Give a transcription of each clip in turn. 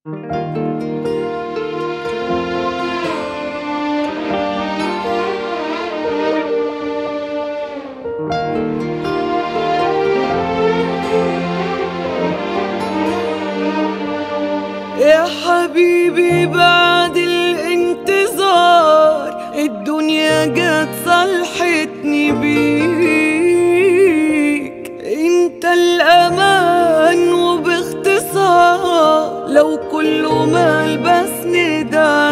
يا حبيبي بعد الانتظار الدنيا جت صلحتني بيك انت الامان وباختصار لو كله مال بسند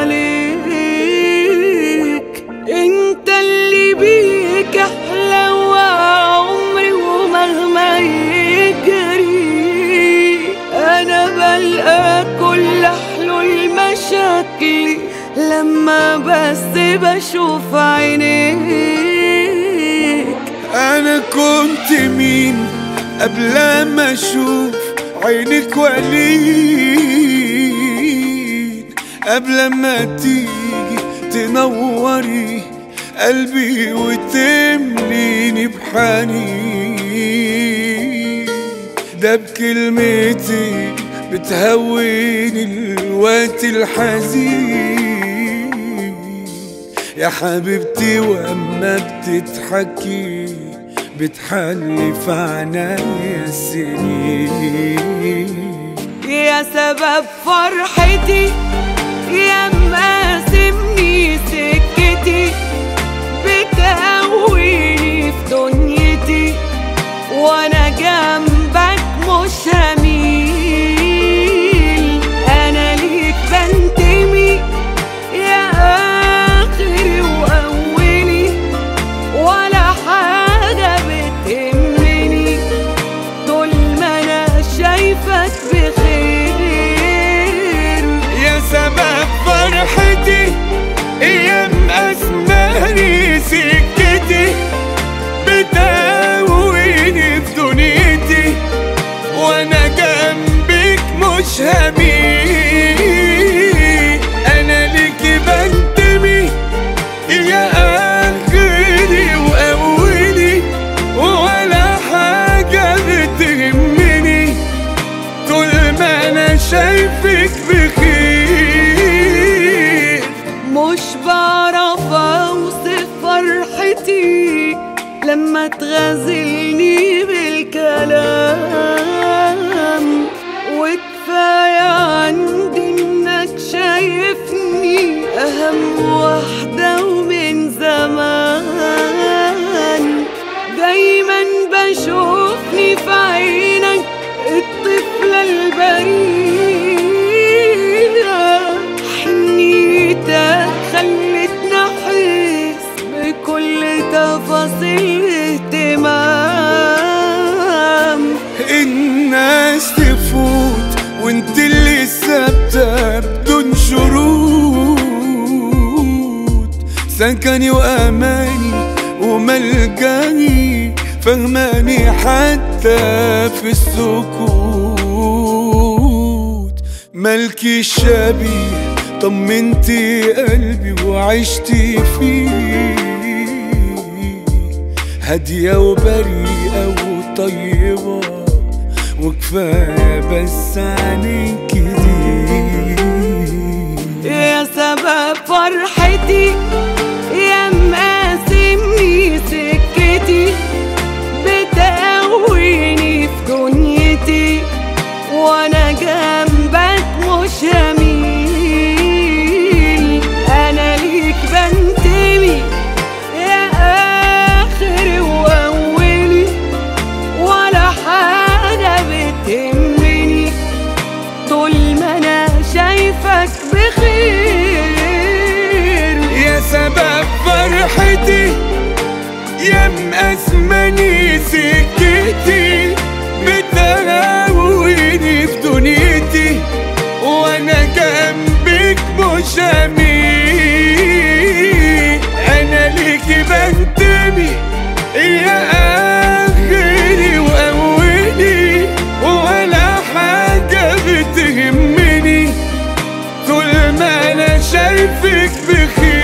عليك انت اللي بيك احلى وعمري ومهما يجري انا بلقى كل حلول مشاكلي لما بس بشوف عينيك انا كنت مين قبل ما اشوف عينك وليد قبل ما تيجي تنوري قلبي وتمليني بحنين ده بكلمتي بتهوني الوقت الحزين يا حبيبتي واما بتضحكي بتحلي في عنايا السنين يا سبب فرحتي يا مقاسمني سكتي بتقويني في دنيتي وانا جنبك مش هميل انا ليك بنتمي يا اخري واولي ولا حاجه بتهمني طول ما انا شايفك بخير يا سبب فرحتي ايام اسماني سكتي بتقويني في دنيتي وانا جنبك مش هميل انا ليكي بنتمي يا اخري واولي ولا حاجه بتهمني طول ما انا شايفك بخير مش بعرف اوصف فرحتي لما تغازلني بالكلام وكفاية عندي انك شايفني اهم واحدة ومن زمان دايما بشوفني في عينك الطفلة البريئة حنيتك خلتني احس بكل تفاصيل اهتمام الناس تفوت وانت اللي ثابتة بدون شروط سكني واماني وملجاني فهماني حتى في السكوت ملكي الشبيه طمنتي قلبي وعشتي فيه هادية وبريئة وطيبة وكفاية بس عنك دي يا سبب فرحتي يا مقاسمني سكتي بتقويني في دنيتي وانا جنبك مش هميل انا ليك بنتمي يا اخري واولي ولا حاجه بتهمني طول ما انا شايفك بخير يا سبب فرحتي يا مأسمني سكتي بتهوني في دنيتي وانا جنبك مش هميل انا ليكي بنتمي يا اخري واولي ولا حاجه بتهمني طول ما انا شايفك بخير